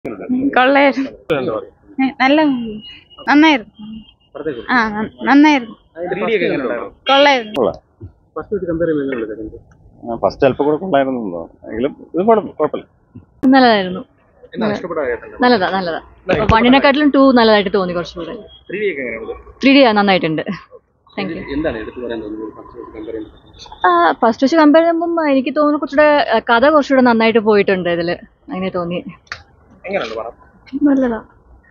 കൊള്ളായിരുന്നു ഏ, നല്ല movie. നന്നായിരുന്നു ആ ന- നന്നായിരുന്നു കൊള്ളായിരുന്നു ഫസ്റ്റ് അല്പം കൂടെ കൊള്ളായിരുന്നു എന്ന് തോന്നുന്നു. എങ്കിലും ഇത് കുഴപ്പം- കുഴപ്പമില്ല നല്ലതായിരുന്നു നല്ലതാ നല്ലതാ വണ്ണിനെക്കാട്ടിലും ടു നല്ലതായിട്ട് തോന്നി കുറച്ചുകൂടെ ത്രീ ഡി നന്നായിട്ടുണ്ട് താങ്ക് യു ഫസ്റ്റ് വെച്ച് കമ്പയർ ചെയ്യുമ്പോൾ എനിക്ക് തോന്നുന്നു കുറച്ചുകൂടെ ആ, കഥ കുറച്ചുകൂടെ നന്നായിട്ട് പോയിട്ടുണ്ട് ഇതില് അങ്ങനെ തോന്നി നല്ലതാ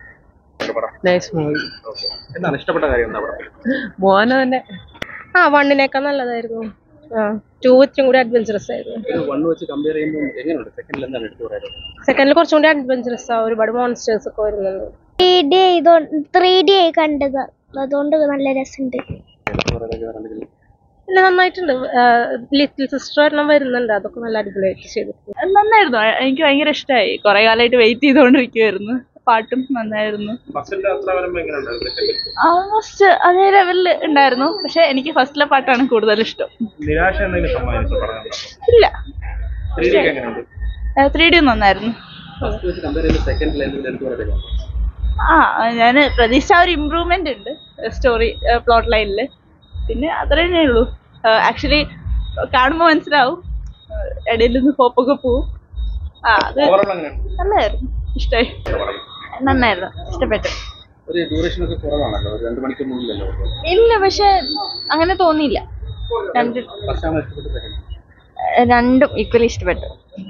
എന്താണ് ഇഷ്ടപ്പെട്ട കാര്യം എന്താ മോനെ തന്നെ ആ വണ്ണിനേക്കാൾ നല്ലതായിരുന്നു ആ ടു ഇത്തിരി കൂടി അഡ്വഞ്ചറസ് ആയിരുന്നു ഒരു വൺ വെച്ച് കമ്പയർ ചെയ്യുമ്പോൾ എങ്ങനെയുണ്ട് സെക്കൻഡിൽ എന്താണ് എടുത്തു പറയുന്നത് സെക്കൻഡിൽ കുറച്ചും കൂടി അഡ്വഞ്ചറസ് ആ ഒരുപാട് മോൺസ്റ്റേഴ്സ് ഒക്കെ വരുന്നുണ്ട് ത്രീ ഡി ആയതോ ത്രീ ഡി ആയി കണ്ടത് അതുകൊണ്ട് നല്ല രസമുണ്ട് എടുത്തു പറയുന്നത് വേറെന്തെങ്കിലും ഇല്ല നന്നായിട്ടുണ്ട് ലിറ്റിൽ സിസ്റ്റർ ഒരെണ്ണം വരുന്നുണ്ട് അതൊക്കെ നല്ല അടിപൊളിയായിട്ട് ചെയ്തിട്ടുണ്ട് നന്നായിരുന്നു എനിക്ക് ഭയങ്കര ഇഷ്ടമായി കുറെ കാലമായിട്ട് വെയിറ്റ് ചെയ്തുകൊണ്ടിരിക്കുവായിരുന്നു പാട്ടും നന്നായിരുന്നു ഫസ്റ്റിന്റെ അത്ര വരുമ്പോൾ എങ്ങനെയുണ്ടായിരുന്നു സെക്കൻഡിൽ ഓൾമോസ്റ്റ് അതേ ലെവലിൽ ഉണ്ടായിരുന്നു പക്ഷെ എനിക്ക് ഫസ്റ്റിലെ പാട്ടാണ് കൂടുതൽ ഇഷ്ടം നിരാശ എന്തെങ്കിലും സമ്മാനിച്ചു പറഞ്ഞു ഇല്ല ത്രീ ഡി ഒക്കെ എങ്ങനെയുണ്ട് ത്രീ ഡി നന്നായിരുന്നു ഫസ്റ്റ് വെച്ച് കമ്പയർ ചെയ്യുമ്പോൾ സെക്കൻഡിൽ എന്തെങ്കിലും എടുത്തു പറയുന്നത് ആ ഞാൻ പ്രതീക്ഷിച്ച ആ ഒരു ഇമ്പ്രൂവ്മെന്റ് ഉണ്ട് സ്റ്റോറി പ്ലോട്ട് ലൈനിൽ പിന്നെ അത്രേ ഉള്ളൂ ആക്ച്വലി കാണുമ്പോൾ മനസ്സിലാവും ഇടയിൽ നിന്ന് ഹോപ്പൊക്കെ പോവും ആ അത് ഓവറോൾ എങ്ങനെയാണ് നല്ലായിരുന്നു ഇഷ്ടമായി നന്നായിരുന്നു ഇഷ്ടപ്പെട്ടു ഒരു ഡ്യൂറേഷൻ ഒക്കെ കുറവാണല്ലോ ഒരു രണ്ട് മണിക്കൂറിനുള്ളിലല്ലോ ഇല്ല പക്ഷെ അങ്ങനെ തോന്നിയില്ല രണ്ട് ഫസ്റ്റ് ആണ് ഇഷ്ടപ്പെട്ട സെക്കൻഡ് രണ്ടും ഈക്വലി ഇഷ്ടപ്പെട്ടു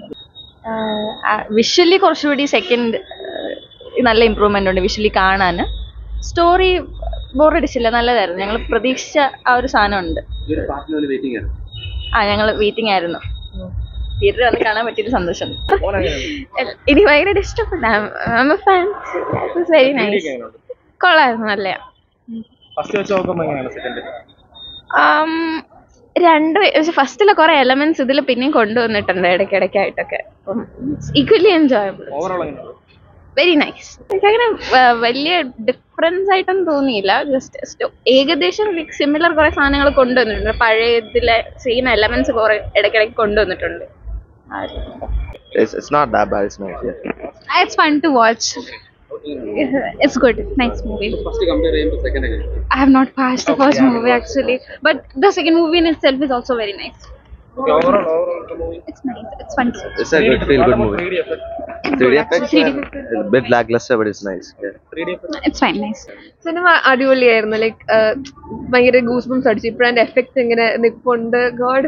വിഷ്വലി കുറച്ചുകൂടി സെക്കൻഡ് നല്ല ഇമ്പ്രൂവ്മെന്റ് ഉണ്ട് വിഷ്വലി കാണാൻ സ്റ്റോറി ബോറടിച്ചില്ല നല്ലതായിരുന്നു ഞങ്ങൾ പ്രതീക്ഷിച്ച ആ ഒരു സാധനം ഉണ്ട് ഈ ഒരു പാർട്ടിന് വേണ്ടി വെയിറ്റിംഗ് ആണ് ആ ഞങ്ങൾ വെയിറ്റിംഗ് ആയിരുന്നു തിയേറ്ററിൽ വന്ന് കാണാൻ പറ്റിയൊരു സന്തോഷം എനിക്ക് ഭയങ്കരമായിട്ട് ഇഷ്ടപ്പെട്ടു ഫാൻ വെരി നൈസ് എങ്ങനെയുണ്ട് കൊള്ളായിരുന്നു നല്ല ഫസ്റ്റ് വെച്ച് നോക്കുമ്പോൾ എങ്ങനെയാണ് സെക്കൻഡ് രണ്ട് പക്ഷെ ഫസ്റ്റിലെ കുറെ എലമെന്റ്സ് ഇതിൽ പിന്നെയും കൊണ്ടുവന്നിട്ടുണ്ട് ഇടയ്ക്കിടയ്ക്കായിട്ടൊക്കെ അപ്പം ഈക്വലി എൻജോയബിൾ ഓവറോൾ എങ്ങനെയാണ് വെരി നൈസ് എനിക്കങ്ങനെ വ- വലിയ ഡിഫറൻസ് ആയിട്ടൊന്നും തോന്നിയില്ല ജസ്റ്റ് ഏകദേശം സിമിലർ കുറെ സാധനങ്ങൾ കൊണ്ടുവന്നിട്ടുണ്ട് പഴയ ഇതിലെ സെയിം എലമെന്റ്സ് കുറെ ഇടയ്ക്കിടയ്ക്ക് കൊണ്ടുവന്നിട്ടുണ്ട് It's, it's not that bad. It's nice. Yeah. It's fun to watch it's good nice movie first compare ചെയ്യുമ്പോൾ സെക്കൻഡ് എങ്ങനെയാണ് I have not watched the first movie actually, but the second movie in itself is also very nice. Overall overall movie It's nice. It's fun. It's a good feel good movie. 3D effect 3D effects are a bit lackluster, but it's nice. Yeah. 3D effect It's fine. Nice. സിനിമ അടിപൊളിയായിരുന്നു like ഭയങ്കര goose bumps അടിച്ചു ഇപ്പോഴും അതിന്റെ effects ഇങ്ങനെ നിപ്പുണ്ട് God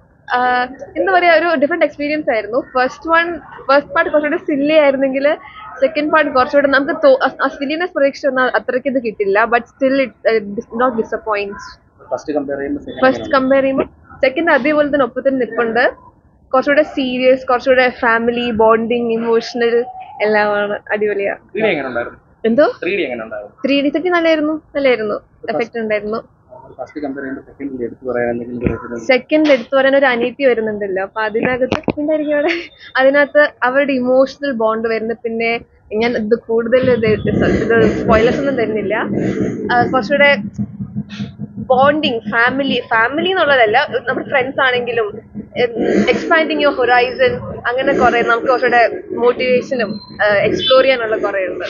എന്താ പറയാ ഒരു ഡിഫറെന്റ് എക്സ്പീരിയൻസ് ആയിരുന്നു ഫസ്റ്റ് വൺ ഫസ്റ്റ് പാർട്ട് കുറച്ചുകൂടെ സില്ലി ആയിരുന്നെങ്കിൽ സെക്കൻഡ് പാർട്ട് കുറച്ചുകൂടെ നമുക്ക് തോ- ആ- ആ സില്ലിനെസ് പ്രതീക്ഷിച്ച അത്രയ്ക്ക് ഇത് കിട്ടില്ല but still it not disappoint first compare ചെയ്യുമ്പോൾ സെക്കൻഡ് ഫസ്റ്റ് കമ്പയർ ചെയ്യുമ്പോൾ സെക്കൻഡ് അതേപോലെ തന്നെ ഒപ്പത്തിന് നിൽപ്പുണ്ട് കുറച്ചുകൂടെ സീരിയസ് കുറച്ചുകൂടെ ഫാമിലി ബോണ്ടിങ് ഇമോഷണൽ എല്ലാമാണ് അടിപൊളിയാ ത്രീ ഡി എങ്ങനെ ഉണ്ടായിരുന്നു എന്തോ ത്രീ ഡി എങ്ങനെ ഉണ്ടായിരുന്നു ത്രീ ഡി സെറ്റ് നല്ലായിരുന്നു നല്ലായിരുന്നു എഫക്റ്റ് ഉണ്ടായിരുന്നു ഫസ്റ്റ് കമ്പയർ ചെയ്യുമ്പോൾ സെക്കൻഡിൽ എടുത്തു പറയാൻ എന്തെങ്കിലും പറയുന്നത് സെക്കൻഡ് എടുത്തു പറയാൻ ഒരു അനീതി വരുന്നുണ്ടല്ലോ അപ്പൊ അതിനകത്ത് എന്തായിരിക്കും അവിടെ അതിനകത്ത് അവരുടെ ഇമോഷണൽ ബോണ്ട് വരുന്നു പിന്നെ ഞാൻ ഇത് കൂടുതൽ ഇത് ഇത് സ്പോയിലേഴ്സ് ഒന്നും തരുന്നില്ല ആ, കുറച്ചുകൂടെ ബോണ്ടിങ് ഫാമിലി ഫാമിലി എന്നുള്ളതല്ല നമ്മുടെ ഫ്രണ്ട്സ് ആണെങ്കിലും എക്സ്പാൻഡിങ് യുവർ ഹൊറൈസൺ അങ്ങനെ കുറെ നമുക്ക് കുറച്ചുകൂടെ മോട്ടിവേഷനും എക്സ്പ്ലോർ ചെയ്യാനുള്ള കുറെ ഉണ്ട്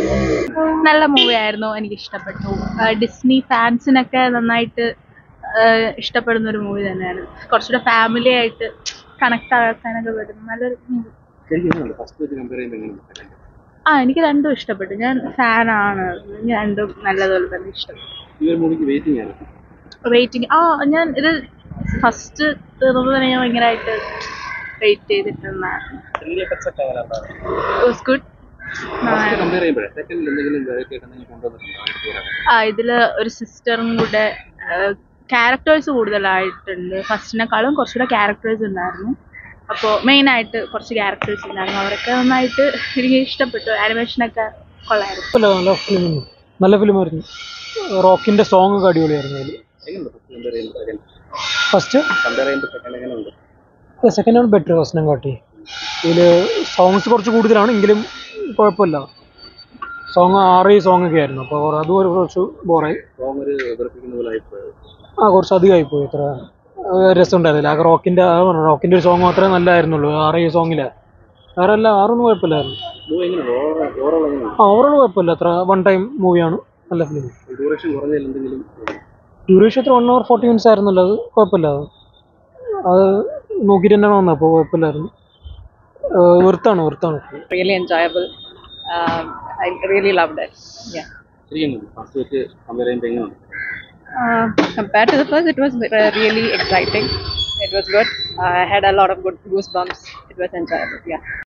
നല്ല മൂവി ആയിരുന്നു എനിക്ക് ഇഷ്ടപ്പെട്ടു ഡിസ്നി ഫാൻസിനൊക്കെ നന്നായിട്ട് ആ, ഇഷ്ടപ്പെടുന്ന ഒരു മൂവി തന്നെയാണ് കുറച്ചുകൂടെ ഫാമിലി ആയിട്ട് കണക്ട് ആക്കാനൊക്കെ പറ്റുന്ന നല്ലൊരു മൂവി ശരിക്കും എങ്ങനെയുണ്ട് ഫസ്റ്റ് വെച്ച് കമ്പയർ ചെയ്യുമ്പോൾ എങ്ങനെയുണ്ട് സെക്കൻഡ് ആ എനിക്ക് രണ്ടും ഇഷ്ടപ്പെട്ടു ഞാൻ ഫാനാണ് എനിക്ക് രണ്ടും നല്ലതുപോലെ തന്നെ ഇഷ്ടപ്പെട്ടു ഈ ഒരു മൂവിക്ക് വെയിറ്റിംഗ് ആയിരുന്നു റേറ്റിംഗ് ആ ഞാൻ ഇത് ഫസ്റ്റ് തീർന്നപ്പോൾ തന്നെ ഞാൻ ഭയങ്കരമായിട്ട് വെയിറ്റ് ചെയ്തിട്ടുണ്ടായിരുന്നു ത്രീ ഡി എഫക്ട്സ് ഒക്കെ എങ്ങനെ ഉണ്ടായിരുന്നു വാസ് ഗുഡ് ഫസ്റ്റ് കമ്പയർ ചെയ്യുമ്പോഴേ സെക്കൻഡിൽ എന്തെങ്കിലും വെറൈറ്റി ആയിട്ട് എന്തെങ്കിലും കൊണ്ടുവന്നിട്ടുണ്ടോ എടുത്തു പറയാൻ ആ ഇതില് ഒരു സിസ്റ്ററും കൂടെ ക്യാരക്ടേഴ്സ് കൂടുതലായിട്ടുണ്ട് ഫസ്റ്റിനെക്കാളും കുറച്ചുകൂടെ ക്യാരക്ടേഴ്സ് ഉണ്ടായിരുന്നു അപ്പോൾ മെയിൻ ആയിട്ട് കുറച്ച് ക്യാരക്ടേഴ്സ് ഉണ്ടായിരുന്നു അവരൊക്കെ നന്നായിട്ട് എനിക്ക് ഇഷ്ടപ്പെട്ടു ആനിമേഷനൊക്കെ കൊള്ളായിരുന്നു നല്ല നല്ല ഫിലിം നല്ല ഫിലിമായിരുന്നു റോക്കിന്റെ സോങ് ഒക്കെ അടിപൊളിയായിരുന്നു അതിൽ എങ്ങനെയുണ്ട് ഫസ്റ്റ് കമ്പയർ ചെയ്യുമ്പോൾ സെക്കൻഡ് ഫസ്റ്റ് കമ്പയർ ചെയ്യുമ്പോൾ സെക്കൻഡ് എങ്ങനെയുണ്ട് സെക്കൻഡ് ആണ് ബെറ്റർ ഫസ്റ്റിനെ കാട്ടി ഇതിൽ സോങ്സ് കുറച്ച് കൂടുതലാണ് എങ്കിലും കുഴപ്പമില്ല സോങ് ആറ് സോങ് ഒക്കെ ആയിരുന്നു അപ്പോൾ അത് ഒരു കുറച്ച് ബോറായി സോങ് ഒരു വെറുപ്പിക്കുന്ന പോലെ ആയിപ്പോയത് ആ കുറച്ച് അധികമായി പോയി അത്ര രസം ഉണ്ടായിരുന്നില്ല ആ റോക്കിന്റെ റോക്കിന്റെ ഒരു സോങ് മാത്രമേ നല്ലതായിരുന്നുള്ളൂ ആറ് സോങ്ങില് വേറെ എല്ലാം ആറൊന്നും കുഴപ്പമില്ലായിരുന്നു മൂവി എങ്ങനെയാണ് ഓവറോൾ എങ്ങനെയാണ് ആ ഓവറോൾ കുഴപ്പമില്ല അത്ര വൺ ടൈം മൂവിയാണ് നല്ല ഫിലിം ഡ്യൂറേഷൻ കുറഞ്ഞതിൽ എന്തെങ്കിലും ഡ്യൂറേഷൻ എത്ര വൺ അവർ ഫോർട്ടി മിനിറ്റ്സ് ആയിരുന്നല്ലോ അത് കുഴപ്പമില്ല അത് അത് നോക്കിയിട്ട് തന്നെയാണ് വന്നത് അപ്പോൾ കുഴപ്പമില്ലായിരുന്നു വെറുത്താണ് വെറുത്താണ് really enjoyable I really loved it yeah ശരിയാണ് ഫസ്റ്റ് വെച്ച് കമ്പയർ ചെയ്യുമ്പോൾ എങ്ങനെയാണ് Uh, compared to the first, it was uh, really exciting. It was good. I had a lot of good goosebumps. It was enjoyable. Yeah.